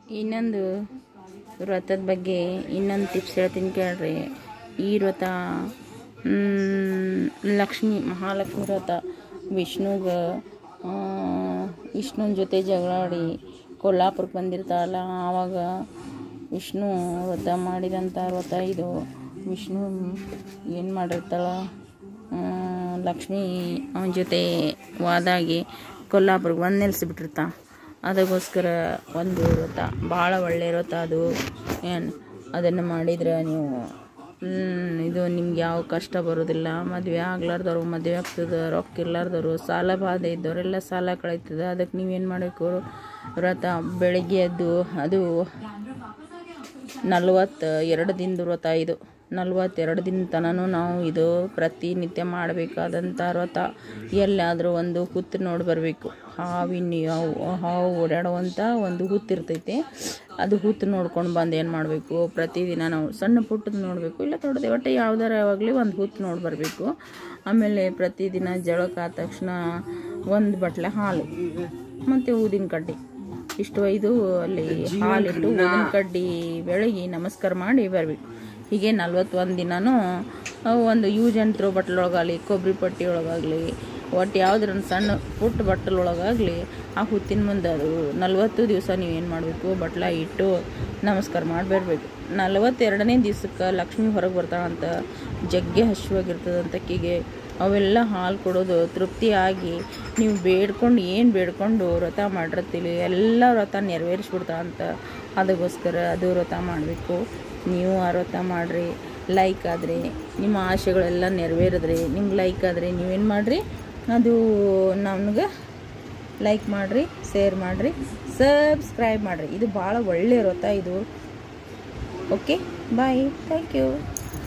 ಇನ್ನೊಂದು ವ್ರತದ ಬಗ್ಗೆ ಇನ್ನೊಂದು ಟಿಪ್ಸ್ ಹೇಳ್ತೀನಿ ಕೇಳ್ರಿ ಈ ವ್ರತ ಮ್, ಲಕ್ಷ್ಮಿ ಮಹಾಲಕ್ಷ್ಮಿ ವ್ರತ ವಿಷ್ಣುಗೆ ವಿಷ್ಣುನ ಜೊತೆ ಜಗಳಾಡಿ ಕೊಲ್ಲಾಪುರಕ್ಕೆ ಬಂದಿರ್ತಾರಲ್ಲ ಆವಾಗ ವಿಷ್ಣು ವ್ರತ ಮಾಡಿದಂಥ ವ್ರತ ಇದು ವಿಷ್ಣು ಏನು ಮಾಡಿರ್ತಾಳ ಆ, ಲಕ್ಷ್ಮಿ ಅವನ ಜೊತೆ ವಾದಾಗಿ ಕೊಲ್ಲಾಪುರಕ್ಕೆ ಬಂದು ನಿಲ್ಲಿಸಿಬಿಟ್ಟಿರ್ತಾ ಅದಕ್ಕೋಸ್ಕರ ಒಂದು ವ್ರತ ಭಾಳ ಒಳ್ಳೆಯ ವ್ರತ ಅದು ಏನು ಅದನ್ನು ಮಾಡಿದ್ರೆ ನೀವು ಹ್ಮ್, ಇದು ನಿಮ್ಗೆ ಯಾವ ಕಷ್ಟ ಬರೋದಿಲ್ಲ ಮದುವೆ ಆಗ್ಲಾರ್ದವ್ರು ಮದುವೆ ಆಗ್ತದೆ ರೊಕ್ಕ ಇರ್ಲಾರ್ದವ್ರು ಸಾಲ ಬಾಧೆ ಇದ್ದವರೆಲ್ಲ ಸಾಲ ಕಳೀತದೆ ಅದಕ್ಕೆ ನೀವೇನು ಮಾಡಬೇಕು ವ್ರತ ಬೆಳಗ್ಗೆ ಎದ್ದು ಅದು ನಲ್ವತ್ತು ಎರಡು ದಿನದ ವ್ರತ ಇದು ನಲ್ವತ್ತೆರಡು ದಿನ ತನೂ ನಾವು ಇದು ಪ್ರತಿನಿತ್ಯ ಮಾಡಬೇಕಾದಂಥ ವ್ರತ ಎಲ್ಲಾದರೂ ಒಂದು ಹುತ್ತು ನೋಡಿ ಬರಬೇಕು ಹಾವಿನ ಹಾವು ಹಾವು ಓಡಾಡುವಂಥ ಒಂದು ಹುತ್ತಿರ್ತೈತೆ ಅದು ಹುತ್ತು ನೋಡ್ಕೊಂಡು ಬಂದು ಏನು ಮಾಡಬೇಕು ಪ್ರತಿದಿನ ನಾವು ಸಣ್ಣ ಪುಟ್ಟದ್ದು ನೋಡಬೇಕು ಇಲ್ಲ ದೊಡ್ಡದು ಒಟ್ಟು ಯಾವ್ದಾರ ಯಾವಾಗಲಿ ಒಂದು ಹುತ್ತು ನೋಡಿ ಬರಬೇಕು ಆಮೇಲೆ ಪ್ರತಿದಿನ ಜಳಕ ಆದ ತಕ್ಷಣ ಒಂದು ಬಟ್ಲೆ ಹಾಲು ಮತ್ತು ಊದಿನ ಕಡ್ಡಿ ಇಷ್ಟು ಒಯ್ದು ಅಲ್ಲಿ ಹಾಲಿಟ್ಟು ಊದಿನ ಕಡ್ಡಿ ಬೆಳಗಿ ನಮಸ್ಕಾರ ಮಾಡಿ ಬರಬೇಕು ಹೀಗೆ ನಲ್ವತ್ತೊಂದು ದಿನನೂ ಅವು ಒಂದು ಯೂಸ್ ಆ್ಯಂಡ್ ಥ್ರೋ ಬಟ್ಲೊಳಗಾಗಲಿ ಕೊಬ್ಬರಿ ಪಟ್ಟಿ ಒಳಗಾಗಲಿ ಒಟ್ಟು ಯಾವ್ದಾರ ಒಂದು ಸಣ್ಣ ಪುಟ್ಟ ಬಟ್ಟಲೊಳಗಾಗಲಿ ಆ ಹುತ್ತಿನ ಮುಂದೆ ಅದು ನಲ್ವತ್ತು ದಿವಸ ನೀವೇನು ಮಾಡಬೇಕು ಬಟ್ಲ ಇಟ್ಟು ನಮಸ್ಕಾರ ಮಾಡಿ ಬರಬೇಕು ನಲವತ್ತೆರಡನೇ ದಿವ್ಸಕ್ಕೆ ಲಕ್ಷ್ಮಿ ಹೊರಗೆ ಬರ್ತಾಳಂತ ಜಗ್ಗೆ ಹಶ್ವಾಗಿರ್ತದಂತ ಅಕ್ಕಿಗೆ ಅವೆಲ್ಲ ಹಾಲು ಕೊಡೋದು ತೃಪ್ತಿಯಾಗಿ ನೀವು ಬೇಡ್ಕೊಂಡು ಏನು ಬೇಡ್ಕೊಂಡು ವ್ರತ ಮಾಡಿರ್ತೀವಿ ಎಲ್ಲ ವ್ರತ ನೆರವೇರಿಸ್ಬಿಡ್ತಾಳಂತ ಅದಕ್ಕೋಸ್ಕರ ಅದು ವ್ರತ ಮಾಡಬೇಕು ನೀವು ಆ ವ್ರತ ಮಾಡಿರಿ ಲೈಕ್ ಆದರೆ ನಿಮ್ಮ ಆಸೆಗಳೆಲ್ಲ ನೆರವೇರಿದ್ರೆ ನಿಮ್ಗೆ ಲೈಕ್ ಆದರೆ ನೀವೇನು ಮಾಡಿರಿ ಅದು ನಮ್ಗೆ ಲೈಕ್ ಮಾಡಿರಿ ಶೇರ್ ಮಾಡಿರಿ ಸಬ್ಸ್ಕ್ರೈಬ್ ಮಾಡಿರಿ ಇದು ಭಾಳ ಒಳ್ಳೆಯ ವ್ರತ ಇದು ಓಕೆ ಬಾಯ್ ಥ್ಯಾಂಕ್ ಯು